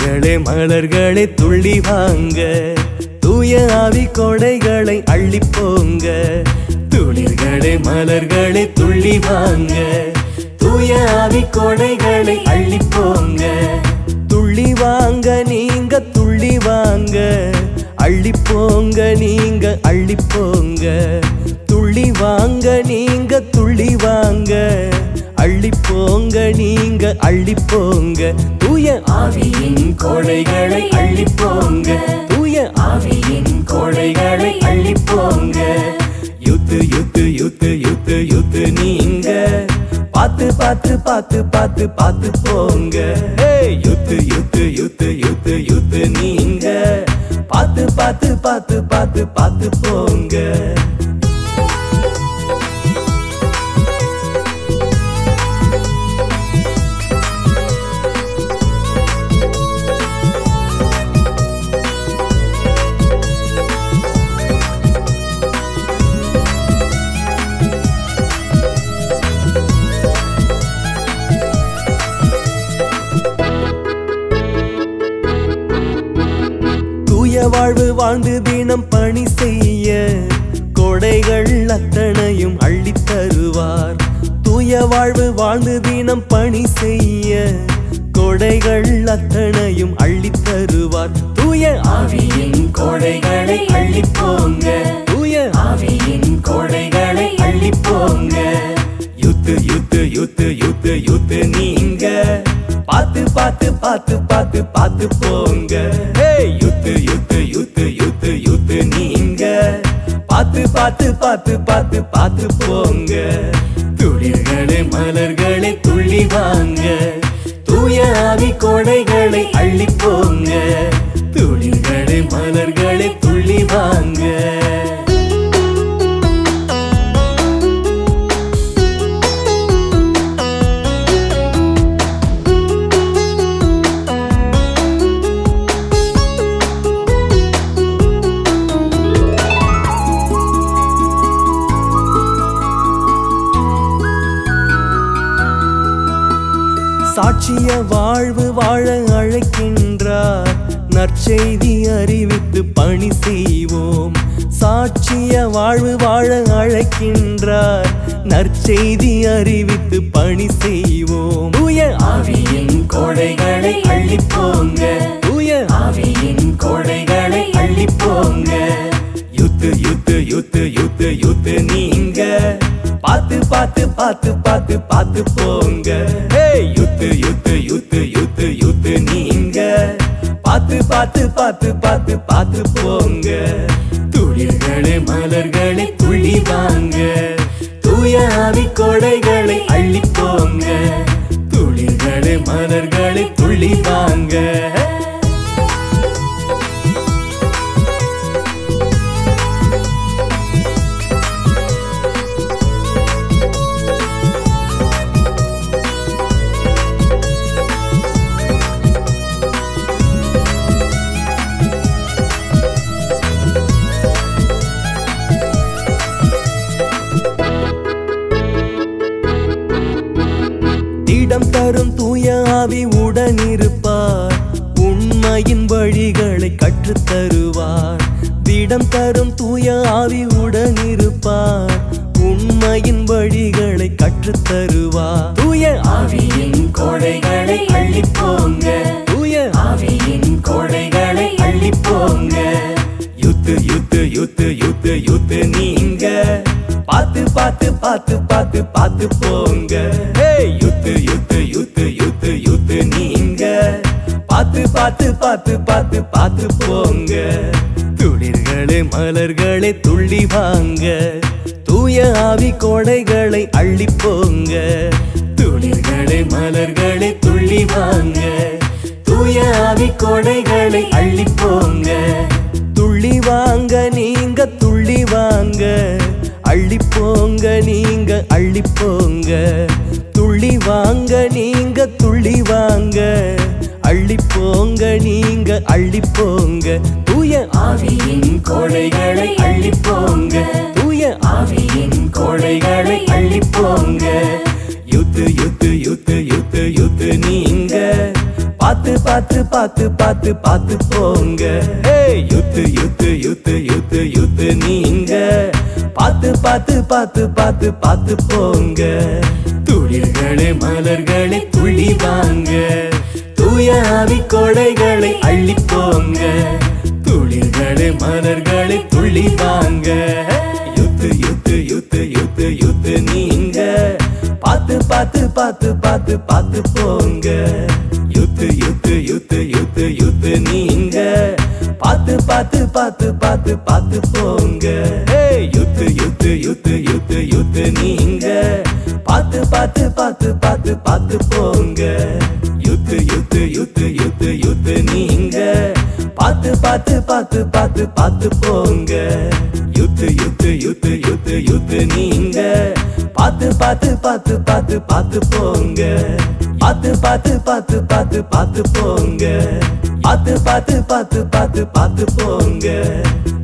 துளிர்களே மலர்களே துள்ளி வாங்க தூய ஆவி கொடைகளை அள்ளிப் போங்க துளிர்களே மலர்களே துள்ளி வாங்க தூய ஆவி கொடைகளை அள்ளிப் போங்க துள்ளி வாங்க நீங்க துள்ளி வாங்க அள்ளி போங்க நீங்க அள்ளி போங்க துள்ளி வாங்க நீங்க துள்ளி வாங்க அள்ளி போங்க நீங்க அள்ளி போங்க தூய ஆவியின் கோடைகளை அள்ளி போங்க தூய ஆவியின் கோடைகளை அள்ளி போங்க யுத்து யுத்து யுத்து யுத்து யுத்து நீங்க பார்த்து பார்த்து பார்த்து பார்த்து பார்த்து போங்க ஏய், யுத்து யுத்து யுத்து யுத்து யுத்து நீங்க பார்த்து பார்த்து பார்த்து பார்த்து பார்த்து போங்க தூய வாழ்வு வாழ்ந்து தினம் பணி செய்ய கொடைகள் அத்தனையும் அள்ளித் தருவார் தூய வாழ்வு வாழ்ந்து தினம் பணி செய்ய கொடைகள் அத்தனையும் அள்ளித் தருவார் தூய ஆவியின் கொடைகளை அள்ளி போங்க தூய ஆவியின் கொடைகளை அள்ளி போங்க யுத்து யுத்து யுத்து யுத்து யுத்து நீங்க பார்த்து பார்த்து பார்த்து பார்த்து பார்த்து போங்க ஏய், யுத்து யுத்து யுத்து யுத்து யுத்து நீங்க பார்த்து பார்த்து பார்த்து பார்த்து பார்த்து போங்க துளிர்களே மலர்களே துள்ளி வாங்க தூய ஆவி கொடைகளை அள்ளி போங்க துளிர்களே மலர்களே துள்ளி வாங்க சாட்சிய வாழ்வு வாழ அழைக்கின்றார் நற்செய்தி அறிவித்து பணி செய்வோம் சாட்சிய வாழ்வு வாழ அழைக்கின்றார் நற்செய்தி அறிவித்து பணி செய்வோம் தூய ஆவியின் கொடைகளை அள்ளி போங்க தூய ஆவியின் கொடைகளை அள்ளி போங்க யுத்து யுத்து யுத்து யுத்து யுத்து நீங்க பார்த்து பார்த்து பார்த்து பார்த்து பார்த்து போங்க ஏய், யுத்து யுத்து யுத்து யுத்து யுத்து நீங்க பார்த்து பார்த்து பார்த்து பார்த்து பார்த்து போங்க துளிர்களே மலர்களே துள்ளி வாங்க தூய ஆவி கொடைகளை அள்ளி போங்க துளிர்களே மலர்களே துள்ளி வாங்க இடம் தரும் தூய ஆவி உடனிருப்பார் உண்மையின் வழிகளை கற்றுத் தருவார் திடம் தரும் தூய ஆவி உடனிருப்பார் உண்மையின் வழிகளை கற்றுத் தருவார் தூய ஆவியின் கொடைகளை அள்ளி போங்க தூய ஆவியின் கொடைகளை அள்ளி போங்க யுத்து யுத்து யுத்து யுத்து யுத்து நீங்க பார்த்து பார்த்து பார்த்து பார்த்து பார்த்து போங்க ஏய், யுத்து யுத்து யுத்து யுத்து யுத்து நீங்க பார்த்து பார்த்து பார்த்து பார்த்து பார்த்து போங்க துளிர்களே மலர்களே துள்ளி வாங்க தூய ஆவி கொடைகளை அள்ளி போங்க துளிர்களே மலர்களே துள்ளி வாங்க தூய ஆவி கொடைகளை அள்ளி போங்க துள்ளி வாங்க நீங்க துள்ளி வாங்க அள்ளி போங்க நீங்க அள்ளி போங்க துள்ளி வாங்க நீங்க துள்ளி வாங்க அள்ளி போங்க நீங்க அள்ளி போங்க தூய ஆவியின் கோடைகளை அள்ளி போங்க தூய ஆவியின் கோடைகளை அள்ளி போங்க யுத்து யுத்து யுத்து யுத்து யுத்து நீங்க பார்த்து பார்த்து பார்த்து பார்த்து பார்த்து போங்க ஏய், யுத்து யுத்து யுத்து யுத்து யுத்து நீங்க பார்த்து பார்த்து பார்த்து பார்த்து பார்த்து போங்க துளிர்களே மலர்களே துளி வாங்க தூய ஆவி கொடைகளை அள்ளி போங்க துளிர்களே மலர்களே துள்ளி வாங்க யுத்து யுத்து யுத்து யுத்து யுத்து நீங்க பார்த்து பார்த்து பார்த்து பார்த்து பார்த்து போங்க யுத்து யுத்து யுத்து யுத்து யுத்து நீங்க பார்த்து பார்த்து பார்த்து பார்த்து பார்த்து போங்க ஏய், யுத்து யுத்து யுத்து யுத்து யுத்து நீங்க பார்த்து பார்த்து பார்த்து பார்த்து பார்த்து போங்க யுத்து யுத்து யுத்து யுத்து யுத்து நீங்க பார்த்து பார்த்து பார்த்து பார்த்து பார்த்து போங்க யுத்து யுத்து யுத்து யுத்து யுத்து நீங்க பார்த்து பார்த்து பார்த்து பார்த்து பார்த்து போங்க பார்த்து பார்த்து பார்த்து பார்த்து பார்த்து போங்க பார்த்து பார்த்து பார்த்து பார்த்து பார்த்து போங்க